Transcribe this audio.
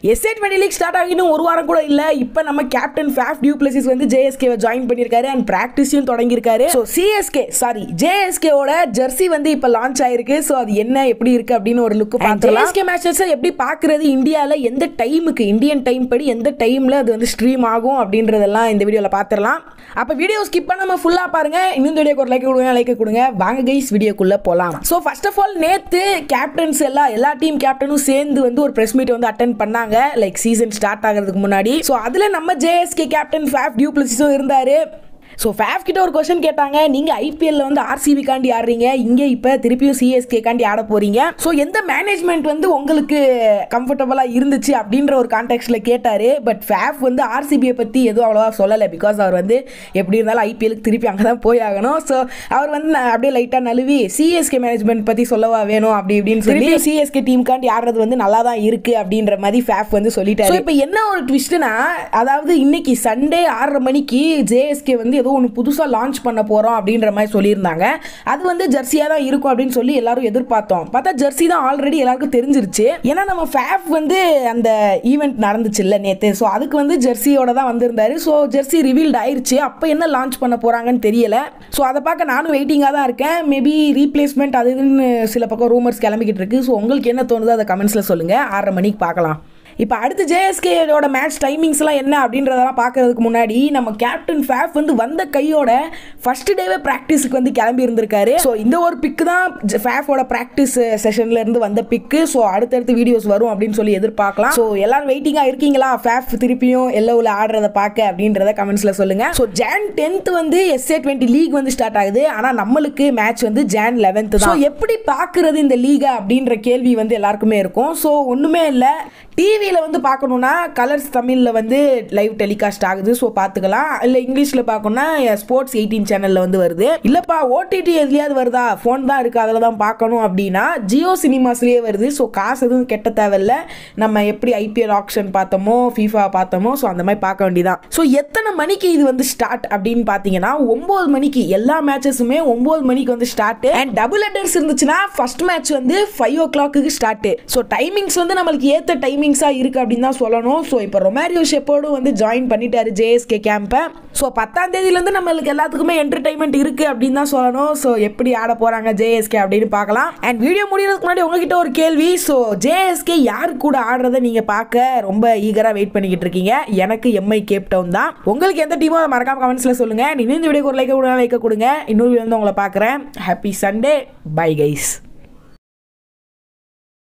S A twenty league start ஆகி இன்னும் ஒரு வாரம் கூட இல்லை இப்போ நம்ம கேப்டன் ஃபேஃப் டியூ பிளஸிஸ் வந்து ஜேஎஸ்கேவை ஜாயின் பண்ணியிருக்காரு அண்ட் ப்ராக்டிஸையும் தொடங்கியிருக்காரு ஸோ சிஎஸ்கே சாரி ஜேஎஸ்கேவோட ஜெர்சி வந்து இப்போ லான்ச் ஆயிருக்கு ஸோ அது என்ன எப்படி இருக்கு அப்படின்னு ஒரு லுக் பார்த்துலாம் ஜேஎஸ்கே மேட்சஸ் எப்படி பார்க்குறது இந்தியாவில் எந்த டைமுக்கு இந்தியன் டைம் படி எந்த டைமில் அது வந்து ஸ்ட்ரீம் ஆகும் அப்படின்றதெல்லாம் இந்த வீடியோவில் பார்த்துடலாம் அப்போ வீடியோ ஸ்கிப் பண்ணாமல் ஃபுல்லாக பாருங்க இன்னும் இந்த வீடியோக்கு ஒரு லைக் கொடுங்க லைக் கொடுங்க வாங்க கைஸ் வீடியோக்குள்ளே போகலாம் ஸோ ஃபர்ஸ்ட் ஆஃப் ஆல் நேற்று கேப்டன்ஸ் எல்லாம் எல்லா டீம் கேப்டனும் சேர்ந்து வந்து ஒரு ப்ரெஸ் மீட் வந்து அட்டன் பண்ணாங்க லைக் சீசன் ஸ்டார்ட் ஆகிறதுக்கு முன்னாடி ஸோ அதில் நம்ம ஜேஎஸ்கே கேப்டன் ஃபேஃப் டியூ பிளஸிஸும் இருந்தார் ஸோ ஃபேஃப் கிட்ட ஒரு கொஸ்டின் கேட்டாங்க நீங்கள் ஐபிஎல்ல வந்து ஆர்சிபி காண்டி ஆடுறீங்க இங்கே இப்போ திருப்பியும் சிஎஸ்கே காண்டி ஆட போறீங்க ஸோ எந்த மேனேஜ்மெண்ட் வந்து உங்களுக்கு கம்ஃபர்டபுளாக இருந்துச்சு அப்படின்ற ஒரு கான்டெக்ட்ல கேட்டார் பட் ஃபேஃப் வந்து ஆர்சிபியை பற்றி எதுவும் அவ்வளோவா சொல்லலை பிகாஸ் அவர் வந்து எப்படி இருந்தாலும் ஐபிஎலுக்கு திருப்பி அங்கே தான் போய் ஆகணும் ஸோ அவர் வந்து நான் அப்படியே லைட்டாக நழுவி சிஎஸ்கே மேனேஜ்மெண்ட் பற்றி சொல்லவா வேணும் அப்படி இப்படின்னு சொல்லி சிஎஸ்கே டீம் காண்டி ஆடுறது வந்து நல்லா தான் இருக்கு அப்படின்ற மாதிரி ஃபேஃப் வந்து சொல்லிட்டாரு இப்போ என்ன ஒரு ட்விஸ்ட்னா அதாவது இன்னைக்கு சண்டே ஆறரை மணிக்கு ஜேஎஸ்கே வந்து ஏதோ ஒன்று புதுசாக லான்ச் பண்ண போகிறோம் அப்படின்ற மாதிரி சொல்லியிருந்தாங்க அது வந்து ஜெர்சியாக தான் இருக்கும் அப்படின்னு சொல்லி எல்லாரும் எதிர்பார்த்தோம் பார்த்தா ஜெர்சி தான் ஆல்ரெடி எல்லாருக்கும் தெரிஞ்சிருச்சு ஏன்னா நம்ம ஃபேஃப் வந்து அந்த ஈவெண்ட் நடந்துச்சு இல்லை நேற்று ஸோ அதுக்கு வந்து ஜெர்சியோட தான் வந்திருந்தாரு ஸோ ஜெர்சி ரிவீல்ட் ஆயிருச்சு அப்போ என்ன லான்ச் பண்ண போகிறாங்கன்னு தெரியல ஸோ அதை பார்க்க நானும் வெயிட்டிங்காக தான் இருக்கேன் மேபி ரீப்ளேஸ்மெண்ட் அது இதுன்னு சில பக்கம் ரூமர்ஸ் கிளம்பிக்கிட்டு இருக்கு ஸோ உங்களுக்கு என்ன தோணுதோ அதை கமெண்ட்ஸில் சொல்லுங்கள் ஆறரை மணிக்கு பார்க்கலாம் இப்போ அடுத்து ஜேஎஸ்கேயோட மேட்ச் டைமிங்ஸ்லாம் என்ன அப்படின்றதெல்லாம் பார்க்கறதுக்கு முன்னாடி நம்ம கேப்டன் ஃபேஃப் வந்து வந்த கையோட ஃபர்ஸ்ட் டேவே ப்ராக்டிஸுக்கு வந்து கிளம்பி இருந்திருக்காரு ஸோ இந்த ஒரு பிக்கு தான் ஃபேஃபோட ப்ராக்டிஸ் செஷன்ல இருந்து வந்த பிக்கு ஸோ அடுத்தடுத்து வீடியோஸ் வரும் அப்படின்னு சொல்லி எதிர்பார்க்கலாம் ஸோ எல்லாரும் வெயிட்டிங்காக இருக்கீங்களா ஃபேஃப் திருப்பியும் எல்லோவில் ஆடுறத பார்க்க அப்படின்றத கமெண்ட்ஸில் சொல்லுங்க ஸோ ஜான் டென்த் வந்து எஸ்ஏ டுவெண்ட்டி லீக் வந்து ஸ்டார்ட் ஆகுது ஆனால் நம்மளுக்கு மேட்ச் வந்து ஜான் லெவன்த் தான் ஸோ எப்படி பார்க்கறது இந்த லீகை அப்படின்ற கேள்வி வந்து எல்லாருக்குமே இருக்கும் ஸோ ஒன்றுமே இல்லை டிவியில் வந்து பார்க்கணுன்னா கலர்ஸ் தமிழில் வந்து லைவ் டெலிகாஸ்ட் ஆகுது ஸோ பார்த்துக்கலாம் இல்லை இங்கிலீஷில் பார்க்கணுன்னா ஸ்போர்ட்ஸ் எயிட்டீன் சேனலில் வந்து வருது இல்லைப்பா ஓடிடி எதுலையாவது வருதா ஃபோன் தான் இருக்குது அதில் தான் பார்க்கணும் அப்படின்னா ஜியோ சினிமாஸ்லேயே வருது ஸோ காசு எதுவும் கெட்ட தேவையில்ல நம்ம எப்படி ஐபிஎல் ஆக்ஷன் பார்த்தோமோ ஃபீஃபா பார்த்தோமோ ஸோ அந்த மாதிரி பார்க்க வேண்டியதான் ஸோ எத்தனை மணிக்கு இது வந்து ஸ்டார்ட் அப்படின்னு பார்த்தீங்கன்னா ஒம்பது மணிக்கு எல்லா மேட்சஸுமே ஒம்பது மணிக்கு வந்து ஸ்டார்ட் அண்ட் டபுள் ஹெட்டர்ஸ் இருந்துச்சுன்னா ஃபர்ஸ்ட் மேட்ச் வந்து five o'clock start so timings வந்து நம்மளுக்கு ஏற்ற டைமிங்ஸாக இருக்குது அப்படின்னு தான் சொல்லணும் ஸோ இப்போ ரொமாரியோ ஷெப்போடும் வந்து ஜாயின் பண்ணிட்டாரு ஜேஎஸ்கே கேம்பை ஸோ பத்தாம் தேதியிலேருந்து நம்மளுக்கு எல்லாத்துக்குமே என்டர்டைன்மெண்ட் இருக்குது அப்படின்னு தான் சொல்லணும் ஸோ எப்படி ஆட போகிறாங்க ஜேஎஸ்கே அப்படின்னு பார்க்கலாம் அண்ட் வீடியோ முடியறதுக்கு முன்னாடி உங்ககிட்ட ஒரு கேள்வி ஸோ ஜேஎஸ்கே யார் கூட ஆடுறதை நீங்கள் பார்க்க ரொம்ப ஈகராக வெயிட் பண்ணிக்கிட்டு இருக்கீங்க எனக்கு எம்ஐ கேப் டவுன் தான் உங்களுக்கு எந்த டீமோ அதை மறக்காம கமெண்ட்ஸில் சொல்லுங்கள் இன்னும் இந்த வீடியோக்கு ஒரு லைக் கொடுங்க லைக் கொடுங்க இன்னொரு வீடியோ வந்து உங்களை பார்க்குறேன் ஹாப்பி சண்டே பை கைஸ்